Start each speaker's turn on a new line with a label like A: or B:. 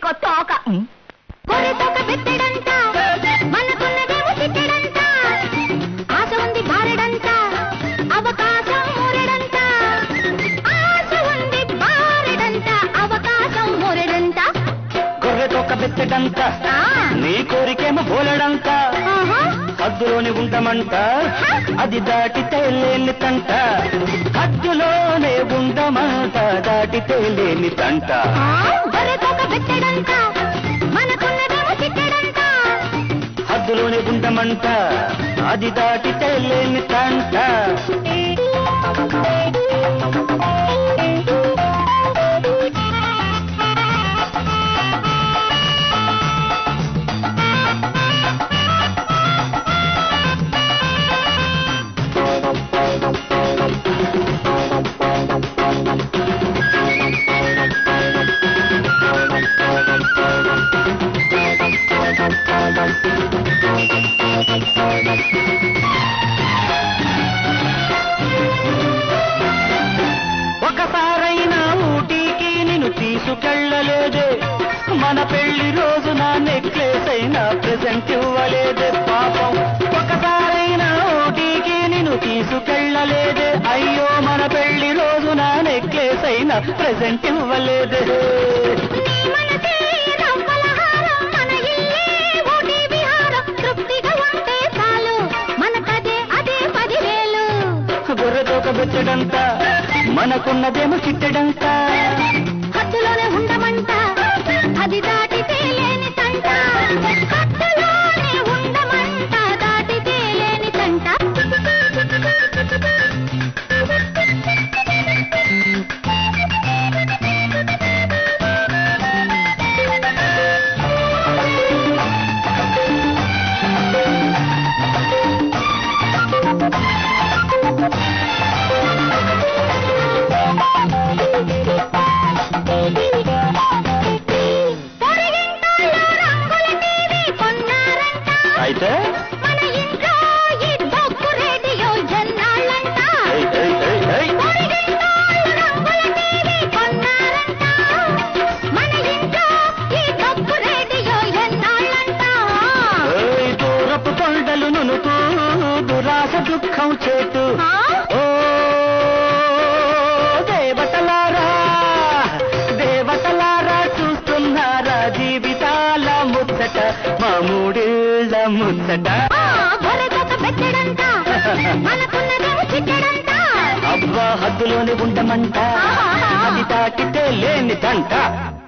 A: తోక
B: గొర్రె తోక బెత్తెడంట మనకున్నదేమో చిట్టెడంట ఆశ ఉంది బారెడంట అవకాశం ఊరెడంట ఆశ ఉంది బారెడంట అవకాశం ఊరెడంట
C: గొర్రె తొక్క బెత్తడంత
B: ఆ,
C: నీ కోరికేమో బోలెడంత
B: ఆహా,
C: హద్దులోని ఉండమంట అది దాటితే లేని తంట హద్దులోనే ఉండమంట దాటితే లేని తంట
B: ఆ, గొర్రె తోక బెత్తెడంట మనకున్నదేమో చిట్టెడంట
C: హద్దులోనే ఉండమంట అది దాటితే లేని తంట ఒకసారైనా ఊటీకి నిన్ను తీసుకెళ్ళలేదే మన పెళ్లి రోజు నా నెక్లెస్ అయినా ప్రెజెంట్ ఇవ్వలేదే పాపం ఒకసారైనా ఊటీకి నిన్ను తీసుకెళ్ళలేదే అయ్యో మన పెళ్లి రోజు నా నెక్లెస్ అయినా ప్రెజెంట్ ఇవ్వలేదే
B: నీ మనసే రవ్వల హారం, మన ఇల్లే ఊటీ విహారం. తృప్తిగా ఉంటే చాలు మనకదే అదే పదివేలు
C: గొర్రెతోక బెచ్చడంత మనకున్నదేమో చిట్టడంత
B: హద్దులోనే ఉండమంట అది దాటితే లేని తంట హద్దులోనే ఉండమంట దాటితే లేని తంట పొరిగింటోళ్ళు రంగుల టీవీ కొన్నారంట
C: అయితే
B: మన ఇంట్లో ఈ డొక్కు రేడియో జన్నాళ్ళంట
C: ఏయ్, ఏయ్, ఏయ్, ఏయ్.
B: పొరిగింటోళ్ళు రంగుల టీవీ కొన్నారంట మన ఇంట్లో ఈ డొక్కు రేడియో ఎన్నాళ్ళంట
C: ఏయ్, దూరపు కొండలు నునుకు దురాశ దుఃఖం చేటు
B: ఆ?
C: ఓ దేవతలారా దేవతలారా చూస్తున్నారా జీవితాల ముచ్చట మామూడిళ్ళ ముచ్చట
B: ఆ, గొర్రెకొక బెత్తెడంట మనకున్నదేమో చిట్టెడంట
C: అబ్బా హద్దులోనే ఉండమంట అది దాటితే లేని దంట